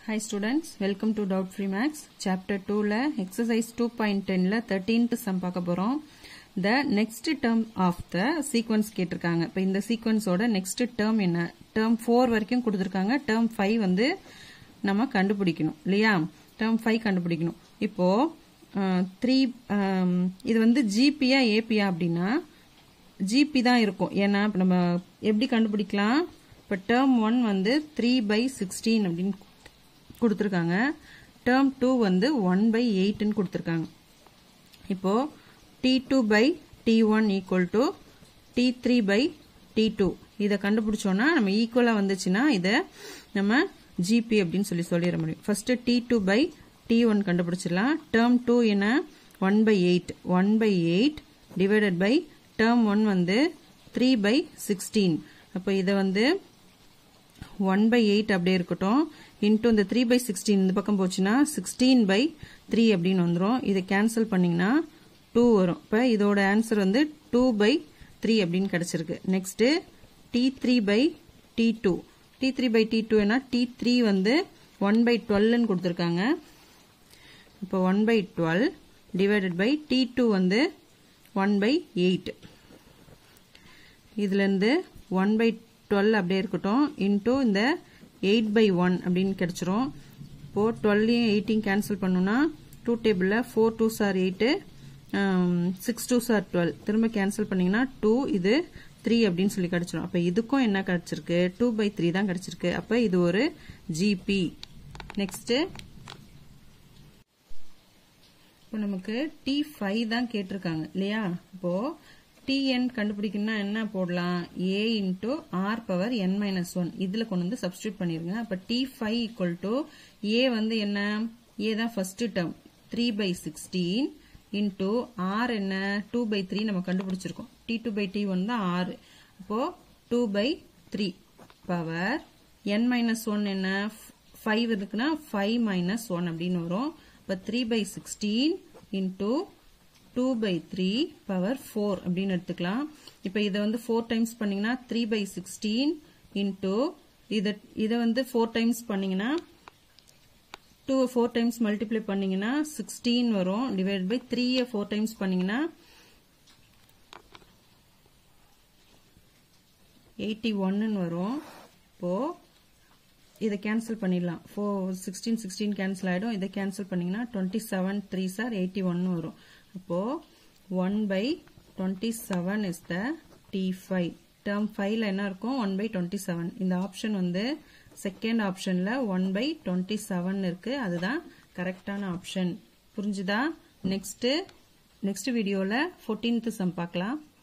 Hi students, welcome to Doubt Free Max. Chapter 2ல exercise 2.10ல 13th sum பார்க்க போறோம். The next term of the sequence கேட்டிருக்காங்க. இப்போ இந்த சீக்வன்ஸோட next term என்ன? term 4 வரைக்கும் கொடுத்திருக்காங்க. term 5 வந்து நம்ம கண்டுபிடிக்கணும் இல்லையா? term 5 கண்டுபிடிக்கணும். இப்போ த்ரீ இது வந்து ஜிபியா ஏபியா அப்படின்னா ஜிபி தான் இருக்கும் ஏன்னா இப்போ நம்ம எப்படி கண்டுபிடிக்கலாம் இப்போ டேர்ம் ஒன் வந்து த்ரீ பை சிக்ஸ்டீன் அப்படின்னு கொடுத்துருக்காங்க டேர்ம் டூ வந்து ஒன் பை எயிட்னு கொடுத்துருக்காங்க இப்போ T two by T one equal to T three by T two இதை கண்டுபிடிச்சோன்னா நம்ம ஈக்குவலாக வந்துச்சுன்னா இதை நம்ம ஜிபி அப்படின்னு சொல்லி சொல்லிட முடியும் first T two by T one கண்டுபிடிச்சிடலாம் டேர்ம் டூ என்ன one by eight one by eight divided by term one வந்து த்ரீ பை சிக்ஸ்டீன் அப்போ இதை வந்து ஒன் பை எயிட் அப்படியே இருக்கட்டும் இன்டூ இந்த த்ரீ பை சிக்ஸ்டீன் இந்த பக்கம் போச்சுன்னா சிக்ஸ்டீன் பை த்ரீ அப்படின்னு வந்துடும் இதை கேன்சல் பண்ணிங்கன்னா டூ வரும் இப்போ இதோட ஆன்சர் வந்து டூ பை த்ரீ அப்படின்னு கிடச்சிருக்கு next T three by T two T three by T two ஏன்னா டி த்ரீ வந்து ஒன் பை டுவெல்னு கொடுத்துருக்காங்க இப்போ one by twelve divided by T two வந்து ஒன் பை எயிட் இதுலேருந்து ஒன் பை டுவெல் அப்படியே இருக்கட்டும் இன்டூ இந்த எயிட் பை ஒன் அப்படின்னு கிடச்சிரும் இப்போது டுவெல்லையும் எயிட்டையும் கேன்சல் பண்ணோன்னா டூ டேபிளில் four two sir eight six two sir twelve திரும்ப கேன்சல் பண்ணிங்கன்னா டூ இது த்ரீ அப்படின்னு சொல்லி கிடச்சிரும் அப்போ இதுக்கும் என்ன கிடச்சிருக்கு டூ பை த்ரீ தான் கிடச்சிருக்கு அப்போ இது ஒரு ஜிபி நெக்ஸ்ட்டு இப்போ நமக்கு டி ஃபைவ் தான் கேட்டிருக்காங்க இல்லையா இப்போ டிஎன் கண்டுபிடிக்கணும்னா என்ன போடலாம் A into R power N minus one இதில் கொண்டு வந்து சப்ஸ்டியூட் பண்ணிருங்க அப்போ T five equal to A வந்து என்ன ஏ தான் first term three by sixteen into R என்ன டூ பை த்ரீ நம்ம கண்டுபிடிச்சிருக்கோம் T two by T one தான் ஆறு அப்போ two by three power N minus one என்ன ஃபைவ் இருக்குன்னா ஃபைவ் மைனஸ் ஒன் அப்படின்னு வரும் இப்போ three by sixteen into two by three power four அப்படின்னு எடுத்துக்கலாம் இப்போ இதை வந்து ஃபோர் டைம்ஸ் பண்ணீங்கன்னா த்ரீ பை சிக்ஸ்டீன் இன்டூ இதை இதை வந்து ஃபோர் டைம்ஸ் பண்ணீங்கன்னா டூ ஃபோர் டைம்ஸ் மல்டிப்ளை பண்ணீங்கன்னா சிக்ஸ்டீன் வரும் டிவைட் பை த்ரீயை ஃபோர் டைம்ஸ் பண்ணீங்கன்னா எயிட்டி ஒன்னு வரும் இப்போது இதை கேன்சல் பண்ணிடலாம் ஃபோர் சிக்ஸ்டீன் சிக்ஸ்டீன் கேன்சல் ஆகிடும் இதை கேன்சல் பண்ணிங்கன்னா twenty seven three sir eighty ஒன்னு வரும் அப்போது one by twenty seven is the T five term ஃபைவ்ல என்ன இருக்கும் ஒன் பை டுவெண்ட்டி செவன் இந்த ஆப்ஷன் வந்து செகண்ட் ஆப்ஷனில் ஒன் பை டுவெண்ட்டி செவன் இருக்குது அதுதான் கரெக்டான ஆப்ஷன் புரிஞ்சுதா நெக்ஸ்ட்டு நெக்ஸ்ட் வீடியோவில் ஃபோர்டீன்த்து சம் பார்க்கலாம்